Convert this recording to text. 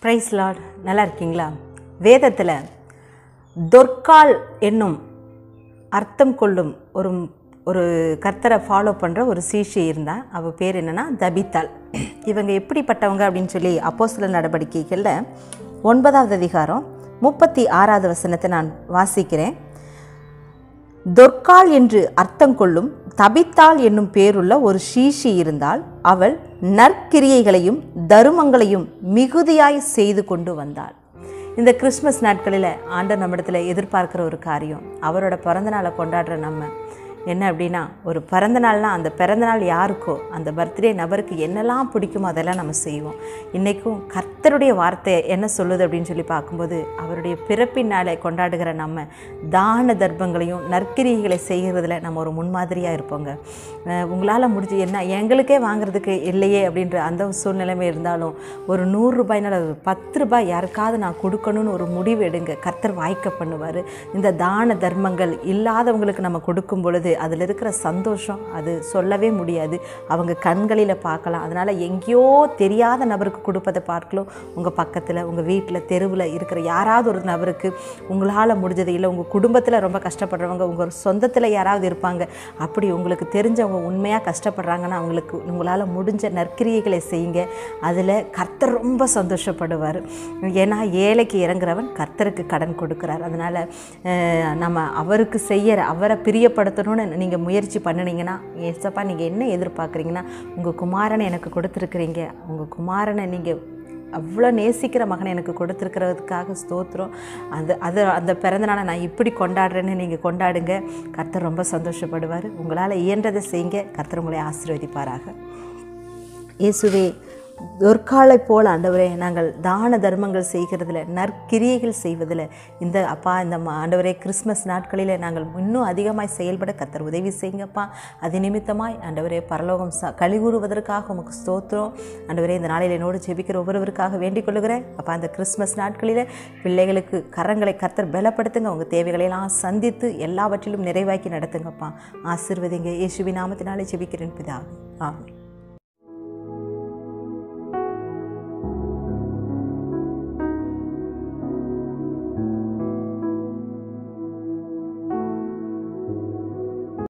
price Lord நல்லா இருக்கீங்களா வேதத்தில் தொர்க்கால் என்னும் அர்த்தம் கொள்ளும் ஒரு ஒரு கர்த்தரை ஃபாலோ பண்ணுற ஒரு சீஷி இருந்தா அவள் பேர் என்னென்னா தபித்தாள் இவங்க எப்படிப்பட்டவங்க அப்படின்னு சொல்லி அப்போஸ்தல நடவடிக்கைகளில் ஒன்பதாவது அதிகாரம் முப்பத்தி ஆறாவது வசனத்தை நான் வாசிக்கிறேன் தொர்க்கால் என்று அர்த்தம் கொள்ளும் தபித்தாள் என்னும் பேருள்ள ஒரு ஷீஷி இருந்தால் அவள் நற்கிரியைகளையும் தருமங்களையும் மிகுதியாய் செய்து கொண்டு வந்தாள் இந்த கிறிஸ்மஸ் நாட்களில் ஆண்டர் நம்மிடத்தில் எதிர்பார்க்குற ஒரு காரியம் அவரோட பிறந்தநாளை கொண்டாடுற நம்ம என்ன அப்படின்னா ஒரு பிறந்தநாள்னா அந்த பிறந்தநாள் யாருக்கோ அந்த பர்த்டே நபருக்கு என்னெல்லாம் பிடிக்குமோ அதெல்லாம் நம்ம செய்வோம் இன்றைக்கும் கர்த்தருடைய வார்த்தை என்ன சொல்லுது அப்படின்னு சொல்லி பார்க்கும்போது அவருடைய பிறப்பின் நாளை கொண்டாடுகிற நம்ம தான தர்ப்பங்களையும் நற்கிரிகளை செய்கிறதுல நம்ம ஒரு முன்மாதிரியாக இருப்போங்க உங்களால் முடிஞ்சு என்ன எங்களுக்கே வாங்குறதுக்கு இல்லையே அப்படின்ற அந்த சூழ்நிலைமை இருந்தாலும் ஒரு நூறு ரூபாய்னால ஒரு பத்து ரூபாய் யாருக்காவது நான் கொடுக்கணும்னு ஒரு முடிவு எடுங்க கர்த்தர் வாய்க்க பண்ணுவார் இந்த தான தர்மங்கள் இல்லாதவங்களுக்கு நம்ம கொடுக்கும் பொழுது அதில் இருக்கிற சந்தோஷம் அது சொல்லவே முடியாது அவங்க கண்களில் பார்க்கலாம் அதனால் எங்கேயோ தெரியாத நபருக்கு கொடுப்பதை பார்க்கலாம் உங்கள் பக்கத்தில் உங்கள் வீட்டில் தெருவில் இருக்கிற யாராவது ஒரு நபருக்கு உங்களால் முடிஞ்சது இல்லை உங்கள் குடும்பத்தில் ரொம்ப கஷ்டப்படுறவங்க உங்கள் சொந்தத்தில் யாராவது இருப்பாங்க அப்படி உங்களுக்கு தெரிஞ்சவங்க உண்மையாக கஷ்டப்படுறாங்கன்னா அவங்களுக்கு உங்களால் முடிஞ்ச நற்கிரியைகளை செய்யுங்க அதில் கர்த்தர் ரொம்ப சந்தோஷப்படுவார் ஏன்னா ஏழைக்கு இறங்குறவன் கர்த்தருக்கு கடன் கொடுக்குறார் அதனால் நம்ம அவருக்கு செய்கிற அவரை பிரியப்படுத்தணும்னு நீங்கள் முயற்சி பண்ணினீங்கன்னா ஏசப்பா நீங்கள் என்ன எதிர்பார்க்குறீங்கன்னா உங்கள் குமாரனை எனக்கு கொடுத்துருக்குறீங்க உங்கள் குமாரனை நீங்கள் அவ்வளோ நேசிக்கிற மகனை எனக்கு கொடுத்துருக்கிறதுக்காக ஸ்தோத்திரம் அது அது அந்த பிறந்தநாளை நான் இப்படி கொண்டாடுறேன்னு நீங்கள் கொண்டாடுங்க கர்த்தர் ரொம்ப சந்தோஷப்படுவார் உங்களால் இயன்றதை செய்யுங்க கர்த்தர் உங்களை ஆசீர்வதிப்பாராக இயேசுவே தொற்காலை போல் ஆண்டவரே நாங்கள் தான தர்மங்கள் செய்கிறதுல நற்கிரியைகள் செய்வதில் இந்த அப்பா இந்த ஆண்டவரே கிறிஸ்மஸ் நாட்களில் நாங்கள் இன்னும் அதிகமாய் செயல்பட கத்தர் உதவி செய்யுங்கப்பா அது நிமித்தமாய் ஆண்டவரே பரலோகம் ச கழிகூறுவதற்காக உமக்கு ஸ்தோத்திரம் ஆண்டவரே இந்த நாளில் என்னோடு ஜெபிக்கிற ஒவ்வொருவருக்காக வேண்டிக் கொள்கிறேன் அப்பா அந்த கிறிஸ்மஸ் நாட்களில் பிள்ளைகளுக்கு கரங்களை கர்த்தர் பலப்படுத்துங்க உங்கள் தேவைகளையெல்லாம் சந்தித்து எல்லாவற்றிலும் நிறைவாக்கி நடத்துங்கப்பா ஆசிர்வதிங்க இயேசுவி நாமத்தினாலே ஜெபிக்கிறேன் பிதா ஆமாம்